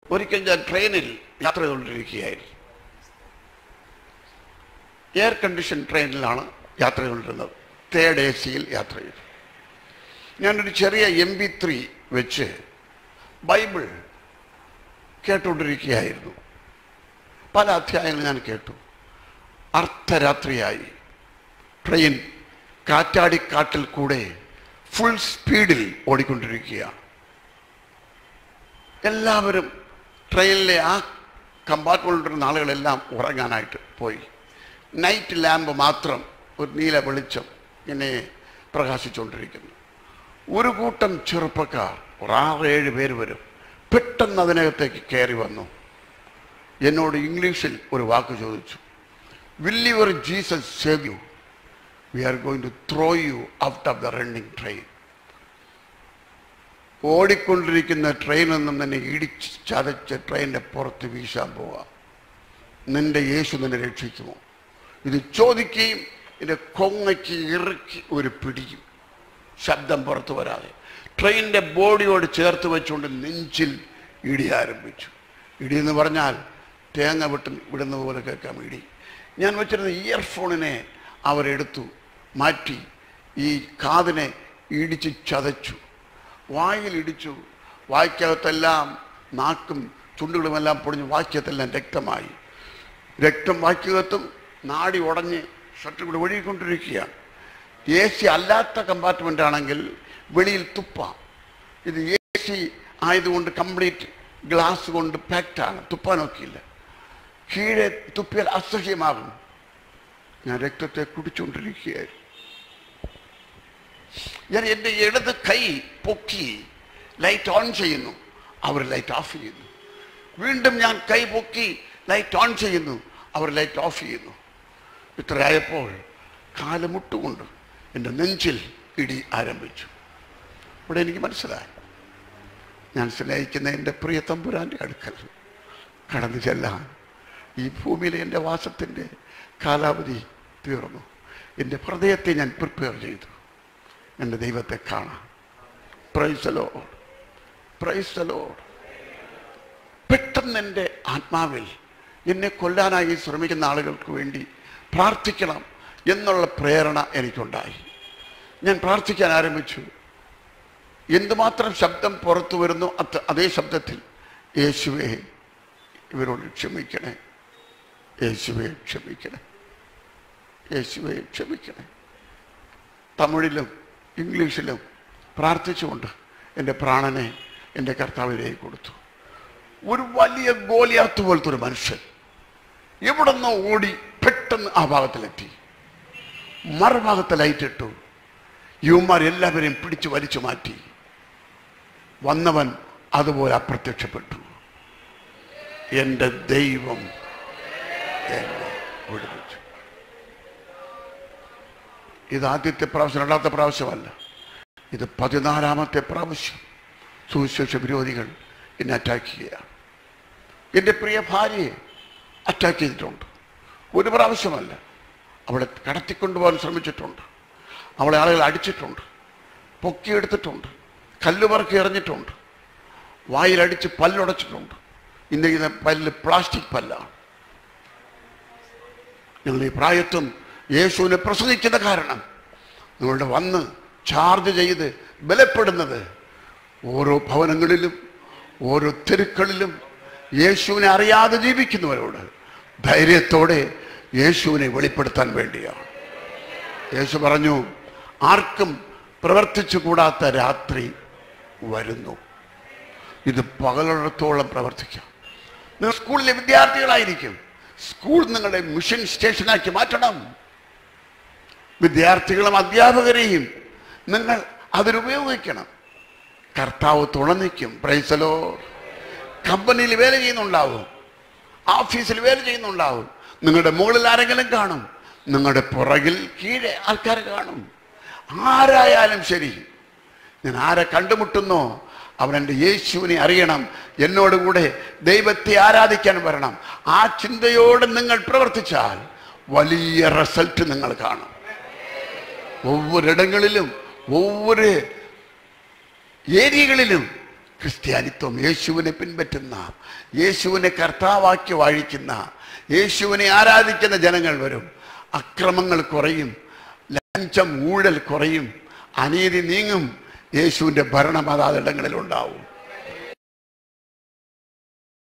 ഒരിക്കൽ ഞാൻ ട്രെയിനിൽ യാത്ര ചെയ്തുകൊണ്ടിരിക്കുകയായിരുന്നു എയർ കണ്ടീഷൻ ട്രെയിനിലാണ് യാത്ര ചെയ്തുകൊണ്ടിരുന്നത് തേർഡ് എ സിയിൽ യാത്ര ചെയ്തു ഞാനൊരു ചെറിയ എം ബി ത്രീ വെച്ച് ബൈബിൾ കേട്ടുകൊണ്ടിരിക്കുകയായിരുന്നു പല അധ്യായങ്ങൾ ഞാൻ കേട്ടു അർദ്ധരാത്രിയായി ട്രെയിൻ കാറ്റാടിക്കാട്ടിൽ കൂടെ ഫുൾ സ്പീഡിൽ ഓടിക്കൊണ്ടിരിക്കുകയാണ് എല്ലാവരും ട്രെയിനിലെ ആ കമ്പാർട്ട്മെൻറ്റിലിരുന്ന ആളുകളെല്ലാം ഉറങ്ങാനായിട്ട് പോയി നൈറ്റ് ലാമ്പ് മാത്രം ഒരു നീല വെളിച്ചം ഇങ്ങനെ പ്രകാശിച്ചുകൊണ്ടിരിക്കുന്നു ഒരു കൂട്ടം ചെറുപ്പക്കാർ ഒരു ആറ് ഏഴ് പേര് വരും പെട്ടെന്ന് അതിനകത്തേക്ക് കയറി വന്നു എന്നോട് ഇംഗ്ലീഷിൽ ഒരു വാക്ക് ചോദിച്ചു will your Jesus save you we are going to throw you out of the running train ഓടിക്കൊണ്ടിരിക്കുന്ന ട്രെയിനൊന്നും തന്നെ ഇടിച്ച് ചതച്ച് ട്രെയിനിൻ്റെ പുറത്ത് വീശാൻ പോവാം നിന്റെ യേശു നിന്നെ രക്ഷിക്കുമോ ഇത് ചോദിക്കുകയും ഇതിൻ്റെ കൊങ്ങയ്ക്ക് ഇറുക്കി ഒരു പിടിയും ശബ്ദം പുറത്തു വരാതെ ട്രെയിനിൻ്റെ ബോഡിയോട് ചേർത്ത് വെച്ചുകൊണ്ട് നെഞ്ചിൽ ഇടി ആരംഭിച്ചു ഇടി എന്ന് പറഞ്ഞാൽ തേങ്ങ വിട്ട് വിടുന്ന പോലെ കേൾക്കാം ഇടി ഞാൻ വെച്ചിരുന്ന ഇയർഫോണിനെ അവരെടുത്തു മാറ്റി ഈ കാതിനെ ഇടിച്ച് ചതച്ചു വായിൽ ഇടിച്ചു വായ്ക്കകത്തെല്ലാം നാക്കും ചുണ്ടുകളുമെല്ലാം പൊടിഞ്ഞ് വാക്യത്തെല്ലാം രക്തമായി രക്തം വാക്യകത്തും നാടി ഉടഞ്ഞ് ഷർട്ട് കൂടെ ഒഴുകിക്കൊണ്ടിരിക്കുകയാണ് എ സി അല്ലാത്ത കമ്പാർട്ട്മെൻ്റ് ആണെങ്കിൽ വെളിയിൽ തുപ്പാം ഇത് എ സി ആയതുകൊണ്ട് കംപ്ലീറ്റ് ഗ്ലാസ് കൊണ്ട് പാക്റ്റാണ് തുപ്പാനൊക്കെയില്ല കീഴെ തുപ്പിയാൽ അസഹ്യമാകും ഞാൻ രക്തത്തെ കുടിച്ചുകൊണ്ടിരിക്കുകയായിരുന്നു ഞാൻ എൻ്റെ ഇടത് കൈ പൊക്കി ലൈറ്റ് ഓൺ ചെയ്യുന്നു അവർ ലൈറ്റ് ഓഫ് ചെയ്യുന്നു വീണ്ടും ഞാൻ കൈ പൊക്കി ലൈറ്റ് ഓൺ ചെയ്യുന്നു അവർ ലൈറ്റ് ഓഫ് ചെയ്യുന്നു ഇത്രയായപ്പോൾ കാല് മുട്ടുകൊണ്ട് എൻ്റെ നെഞ്ചിൽ ഇടി ആരംഭിച്ചു ഇവിടെ എനിക്ക് മനസ്സിലായി ഞാൻ സ്നേഹിക്കുന്ന എൻ്റെ പ്രിയ തമ്പുരാൻ്റെ അടുക്കൽ കടന്നു ചെല്ലാൻ ഈ ഭൂമിയിലെ എൻ്റെ വാസത്തിൻ്റെ കാലാവധി തീർന്നു എൻ്റെ ഹൃദയത്തെ ഞാൻ പ്രിപ്പയർ ചെയ്തു എൻ്റെ ദൈവത്തെ കാണാം പ്രൈസലോ പ്രൈസലോ പെട്ടെന്ന് എൻ്റെ ആത്മാവിൽ എന്നെ കൊല്ലാനായി ശ്രമിക്കുന്ന ആളുകൾക്ക് വേണ്ടി പ്രാർത്ഥിക്കണം എന്നുള്ള പ്രേരണ എനിക്കുണ്ടായി ഞാൻ പ്രാർത്ഥിക്കാൻ ആരംഭിച്ചു എന്തുമാത്രം ശബ്ദം പുറത്തു വരുന്നു അത് അതേ ശബ്ദത്തിൽ യേശുവെ ഇവരോട് ക്ഷമിക്കണേ യേശുവെ ക്ഷമിക്കണേ യേശുവെ ക്ഷമിക്കണേ തമിഴിലും ഇംഗ്ലീഷിലും പ്രാർത്ഥിച്ചുകൊണ്ട് എൻ്റെ പ്രാണനെ എൻ്റെ കർത്താവിലേക്ക് കൊടുത്തു ഒരു വലിയ ഗോലിയാത്ത് പോലത്തെ ഒരു മനുഷ്യൻ എവിടെ നിന്നോ ഓടി പെട്ടെന്ന് ആ ഭാഗത്തിലെത്തി മറുഭാഗത്ത് ലൈറ്റ് ഇട്ടു യുവമാർ എല്ലാവരെയും പിടിച്ചു വലിച്ചു മാറ്റി വന്നവൻ അതുപോലെ അപ്രത്യക്ഷപ്പെട്ടു എൻ്റെ ദൈവം എന്നെ ഒഴിപ്പിച്ചു ഇത് ആദ്യത്തെ പ്രാവശ്യം രണ്ടാമത്തെ പ്രാവശ്യമല്ല ഇത് പതിനാലാമത്തെ പ്രാവശ്യം സുവിശേഷ വിരോധികൾ എന്നെ അറ്റാക്ക് ചെയ്യുകയാണ് എൻ്റെ പ്രിയ ഭാര്യയെ അറ്റാക്ക് ചെയ്തിട്ടുണ്ട് ഒരു പ്രാവശ്യമല്ല അവളെ കടത്തിക്കൊണ്ടുപോകാൻ ശ്രമിച്ചിട്ടുണ്ട് അവളെ ആളുകൾ അടിച്ചിട്ടുണ്ട് പൊക്കിയെടുത്തിട്ടുണ്ട് കല്ലുപറക്കി എറിഞ്ഞിട്ടുണ്ട് വായിലടിച്ച് പല്ലുടച്ചിട്ടുണ്ട് ഇന്ന് ഇത് പല്ല് പ്ലാസ്റ്റിക് പല്ലാണ് ഞങ്ങൾ ഈ പ്രായത്വം യേശുവിനെ പ്രസംഗിക്കുന്ന കാരണം നിങ്ങളുടെ വന്ന് ചാർജ് ചെയ്ത് ബലപ്പെടുന്നത് ഓരോ ഭവനങ്ങളിലും ഓരോ തെരുക്കളിലും യേശുവിനെ അറിയാതെ ജീവിക്കുന്നവരോട് ധൈര്യത്തോടെ യേശുവിനെ വെളിപ്പെടുത്താൻ വേണ്ടിയാണ് യേശു പറഞ്ഞു ആർക്കും പ്രവർത്തിച്ചു കൂടാത്ത രാത്രി വരുന്നു ഇത് പകലിടത്തോളം പ്രവർത്തിക്കാം നിങ്ങൾ സ്കൂളിലെ വിദ്യാർത്ഥികളായിരിക്കും സ്കൂൾ നിങ്ങളുടെ മിഷൻ സ്റ്റേഷനാക്കി മാറ്റണം വിദ്യാർത്ഥികളും അധ്യാപകരെയും നിങ്ങൾ അതിനുപയോഗിക്കണം കർത്താവ് തുണനിൽക്കും പ്രൈസലോ കമ്പനിയിൽ വേല ചെയ്യുന്നുണ്ടാവും ഓഫീസിൽ വേല ചെയ്യുന്നുണ്ടാവും നിങ്ങളുടെ മുകളിൽ ആരെങ്കിലും കാണും നിങ്ങളുടെ പുറകിൽ കീഴെ ആൾക്കാർ കാണും ആരായാലും ശരി ഞാൻ ആരെ കണ്ടുമുട്ടുന്നോ അവൻ എൻ്റെ യേശുവിനെ അറിയണം എന്നോടുകൂടെ ദൈവത്തെ ആരാധിക്കാൻ വരണം ആ ചിന്തയോടെ നിങ്ങൾ പ്രവർത്തിച്ചാൽ വലിയ റിസൾട്ട് നിങ്ങൾ കാണും ഒവ്വൊരിടങ്ങളിലും ഒവ്വൊരു ഏരിയകളിലും ക്രിസ്ത്യാനിത്വം യേശുവിനെ പിൻപറ്റുന്ന യേശുവിനെ കർത്താവാക്കി വാഴിക്കുന്ന യേശുവിനെ ആരാധിക്കുന്ന ജനങ്ങൾ വരും അക്രമങ്ങൾ കുറയും ലഞ്ചം ഊഴൽ കുറയും അനീതി നീങ്ങും യേശുവിൻ്റെ ഭരണം അതാതിടങ്ങളിൽ ഉണ്ടാവും